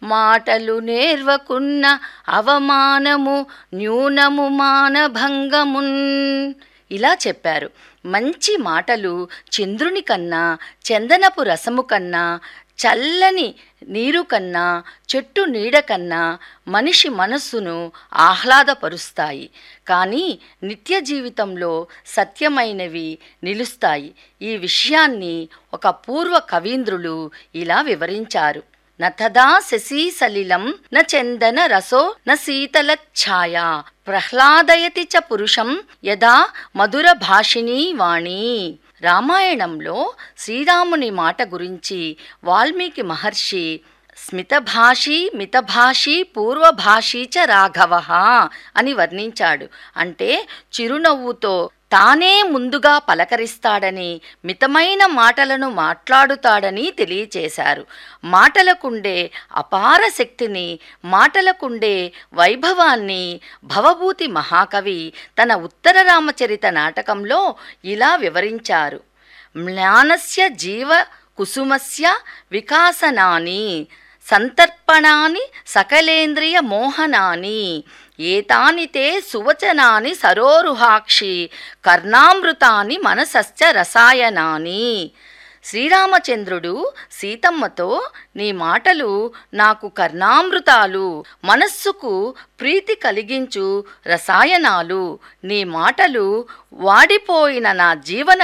మాటలు నేర్వకున్న అవమానము న్యూనము మానభంగమున్ ఇలా చెప్పారు మంచి మాటలు చంద్రుని కన్నా చందనపు రసము కన్నా చల్లని నీరు కన్నా చెట్టు నీడ కన్నా మనిషి మనస్సును ఆహ్లాదపరుస్తాయి కానీ నిత్య జీవితంలో సత్యమైనవి నిలుస్తాయి ఈ విషయాన్ని ఒక పూర్వ కవీంద్రులు ఇలా వివరించారు నథదా శశీ సలిలం న చందన రసో న శీతల ఛాయ ప్రహ్లాదయతి చ పురుషం యదా మధుర భాషిణీ వాణి రామాయణంలో శ్రీరాముని మాట గురించి వాల్మీకి మహర్షి స్మితభాషి మితభాషి పూర్వభాషీ చ రాఘవ అని వర్ణించాడు అంటే చిరునవ్వుతో తానే ముందుగా పలకరిస్తాడని మితమైన మాటలను మాట్లాడుతాడని తెలియచేశారు మాటలకుండే అపార శక్తిని మాటలకుండే వైభవాన్ని భవభూతి మహాకవి తన ఉత్తర రామచరిత నాటకంలో ఇలా వివరించారు మ్లానస్య జీవ కుసుమస్య వికాసనాని సంతర్పణాని సకలేంద్రియ మోహనాని ఏతాని తే సువచనాని సరోరుహాక్షి కర్ణామృతాని మనసశ్చ రసాయనాని శ్రీరామచంద్రుడు సీతమ్మతో నీ మాటలు నాకు కర్ణామృతాలు మనస్సుకు ప్రీతి కలిగించు రసాయనాలు నీ మాటలు వాడిపోయిన నా జీవన